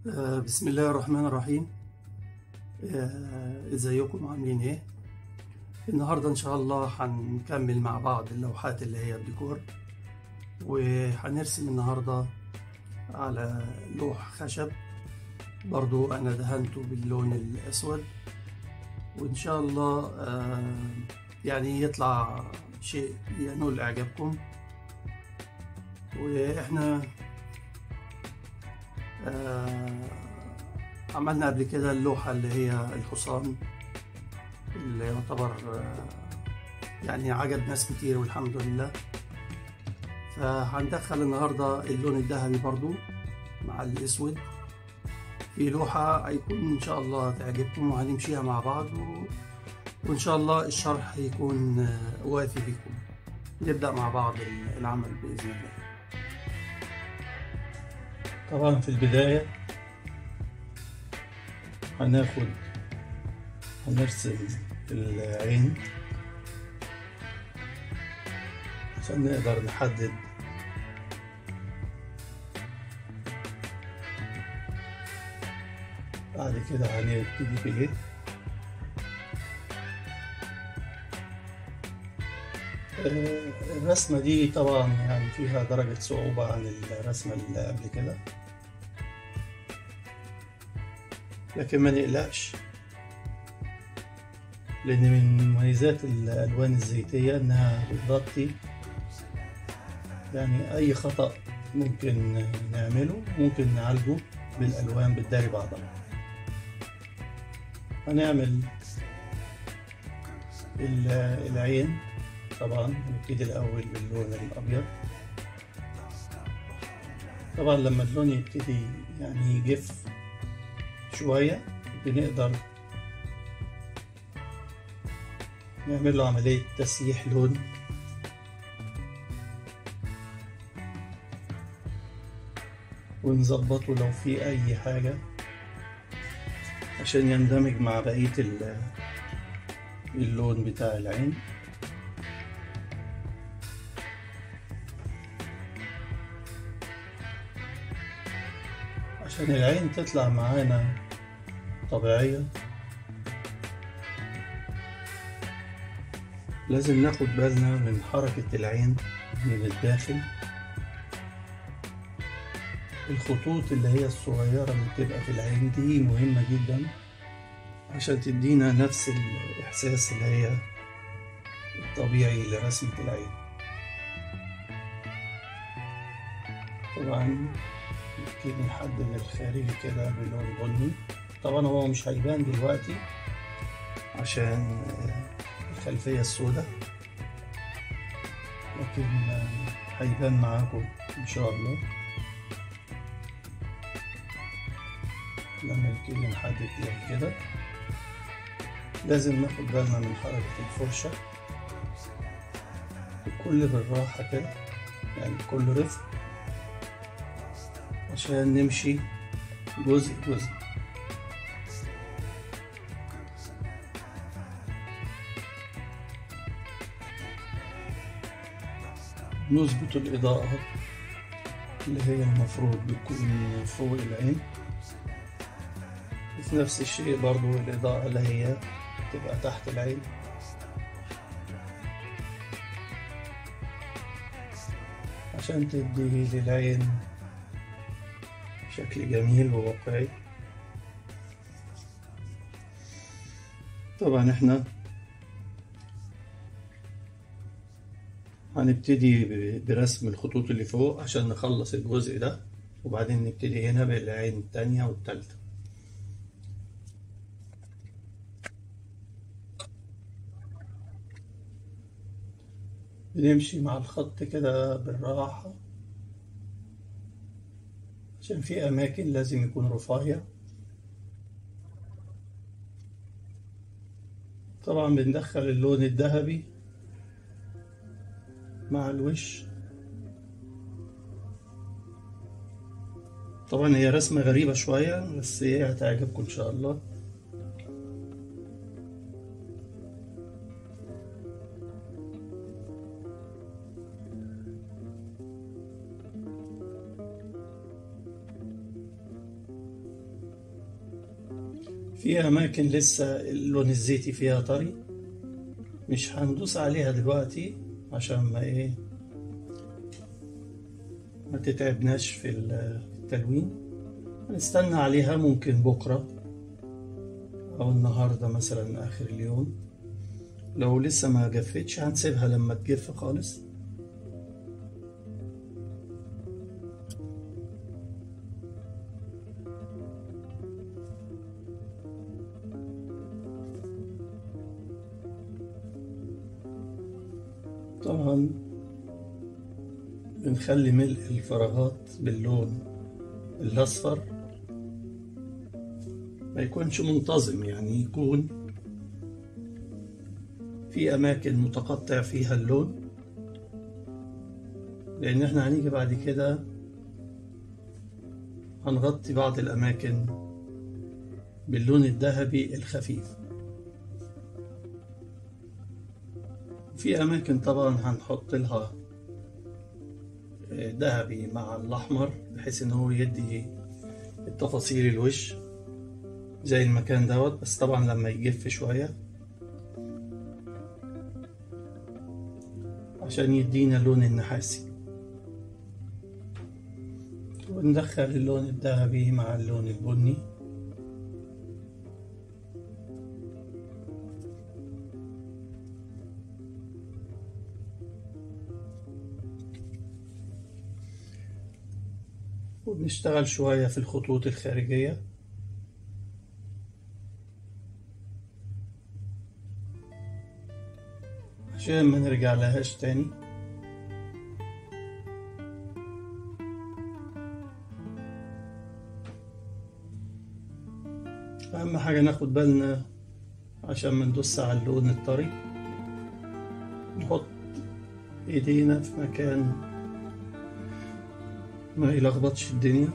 آه، بسم الله الرحمن الرحيم آه، ازيكم عاملين ايه النهارده ان شاء الله هنكمل مع بعض اللوحات اللي هي الديكور وهنرسم النهارده على لوح خشب برضو انا دهنته باللون الاسود وان شاء الله آه، يعني يطلع شيء ينول اعجابكم واحنا آه، عملنا قبل كده اللوحة اللي هي الحصان اللي يعتبر آه، يعني عجب ناس كتير والحمد لله فهندخل النهاردة اللون الذهبي برضو مع الأسود في لوحة هيكون إن شاء الله تعجبكم وهنمشيها مع بعض و... وإن شاء الله الشرح يكون آه، وافي بكم نبدأ مع بعض العمل بإذن الله طبعا في البداية هناخد هنرسم العين عشان نقدر نحدد بعد كده هنبتدي بإيه آه، الرسمة دي طبعا يعني فيها درجة صعوبة عن الرسمة اللي قبل كده لكن ما نقلقش لأن من مميزات الألوان الزيتية إنها بتغطي يعني أي خطأ ممكن نعمله ممكن نعالجه بالألوان بتداري بعضها هنعمل ال- العين طبعا نبتدي الأول باللون الأبيض طبعا لما اللون يبتدي يعني يجف شوية بنقدر نعمل له عملية تسييح لون ونظبطه لو في أي حاجة عشان يندمج مع بقية ال- اللون بتاع العين عشان العين تطلع معانا طبيعية لازم ناخد بالنا من حركة العين من الداخل الخطوط اللي هي الصغيرة اللي بتبقى في العين دي مهمة جدا عشان تدينا نفس الإحساس اللي هي الطبيعي لرسمة العين طبعا نبتدي نحدد الخارجي كده بلون بني طبعا هو مش هيبان دلوقتي عشان الخلفية السوداء لكن هيبان معاكم إن شاء الله لما نبتدي نحدد زي كده لازم ناخد بالنا من حركة الفرشة بكل بالراحة كده يعني بكل رفق عشان نمشي جزء جزء نظبط الإضاءة اللي هي المفروض بتكون فوق العين وفي نفس الشيء برضو الإضاءة اللي هي تبقى تحت العين عشان تدي للعين شكل جميل وواقعي طبعا احنا هنبتدي ب- برسم الخطوط اللي فوق عشان نخلص الجزء ده وبعدين نبتدي هنا بالعين التانية والتالتة بنمشي مع الخط كده بالراحة عشان في أماكن لازم يكون رفيع طبعا بندخل اللون الذهبي مع الوش طبعا هي رسمة غريبة شوية بس هي هتعجبكم إن شاء الله في أماكن لسه اللون الزيتي فيها طري مش هندوس عليها دلوقتي عشان ما ايه ما تتعبناش في التلوين هنستنى عليها ممكن بكرة أو النهاردة مثلا آخر اليوم لو لسه ما جفتش هنسيبها لما تجف خالص طبعا بنخلي ملء الفراغات باللون الأصفر ما يكونش منتظم يعني يكون في أماكن متقطع فيها اللون لأن احنا هنيجي بعد كده هنغطي بعض الأماكن باللون الذهبي الخفيف في أماكن طبعا هنحط لها ذهبي مع الأحمر بحيث إن هو يدي التفاصيل الوش زي المكان دوت بس طبعا لما يجف شوية عشان يدينا اللون النحاسي وندخل اللون الذهبي مع اللون البني وبنشتغل شوية في الخطوط الخارجية عشان ما نرجع لهاش تاني أهم حاجة ناخد بالنا عشان ما ندوس على اللون الطري نحط ايدينا في مكان ما يلخبطش الدنيا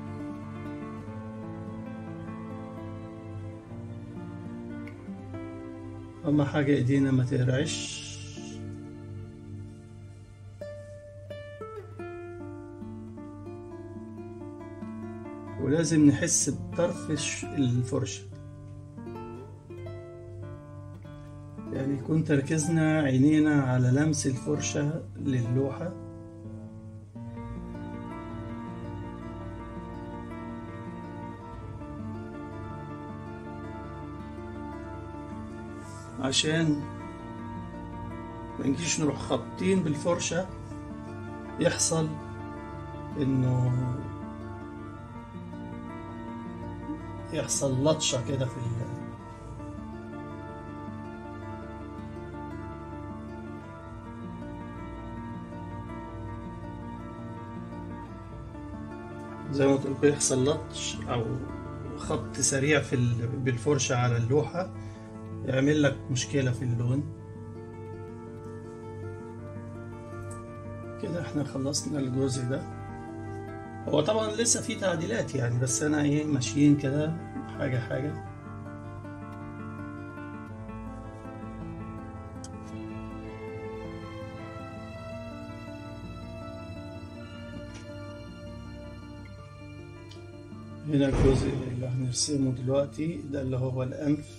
أهم حاجة ايدينا ما تقرعش ولازم نحس بطرف الفرشة يعني يكون تركيزنا عينينا على لمس الفرشة للوحة عشان ما نجيش نروح خابطين بالفرشة يحصل انه يحصل لطشة كده في ال زي ما قلت لكم يحصل لطش او خط سريع في ال... بالفرشة على اللوحة يعمل لك مشكلة في اللون كده احنا خلصنا الجزء ده هو طبعا لسه في تعديلات يعني بس انا ايه ماشيين كده حاجة حاجة هنا الجزء اللي هنرسمه دلوقتي ده اللي هو الأنف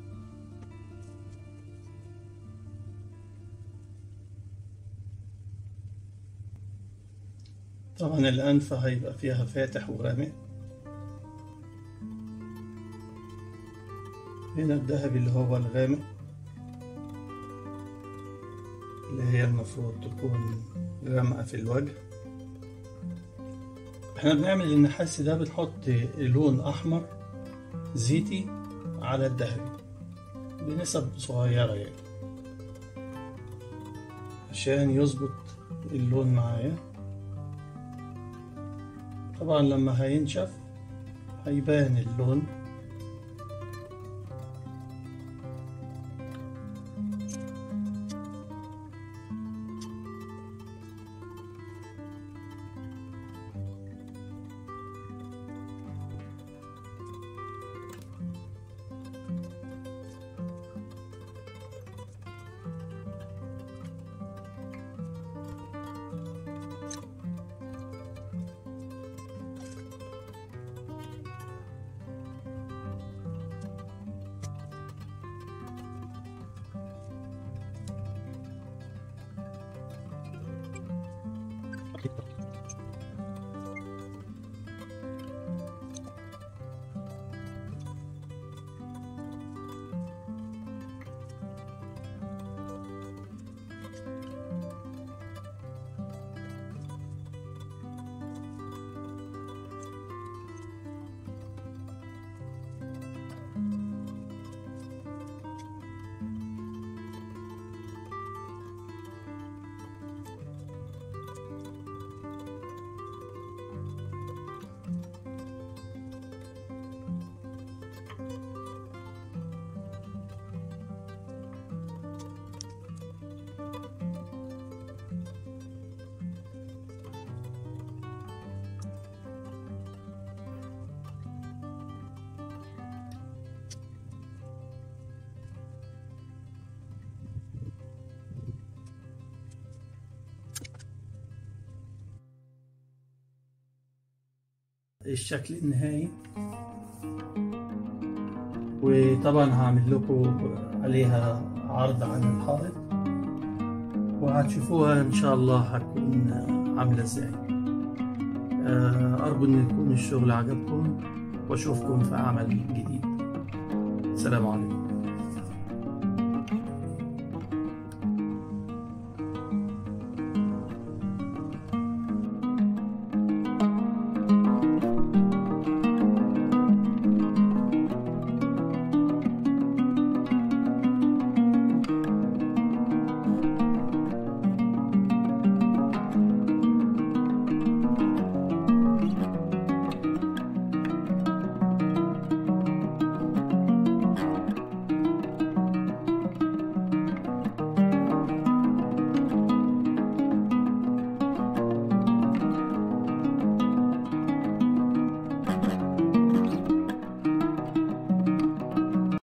طبعا الأنف هيبقى فيها فاتح وغامق هنا الذهبي اللي هو الغامق اللي هي المفروض تكون غامقة في الوجه احنا بنعمل النحاسي ده بنحط لون أحمر زيتي على الذهبي بنسب صغيرة يعني عشان يظبط اللون معايا طبعا لما هينشف هيبان اللون الشكل النهائي وطبعا هعمل لكم عليها عرض عن الحائط وهتشوفوها ان شاء الله هتكون عامله ازاي ارجو ان يكون الشغل عجبكم واشوفكم في عمل جديد السلام عليكم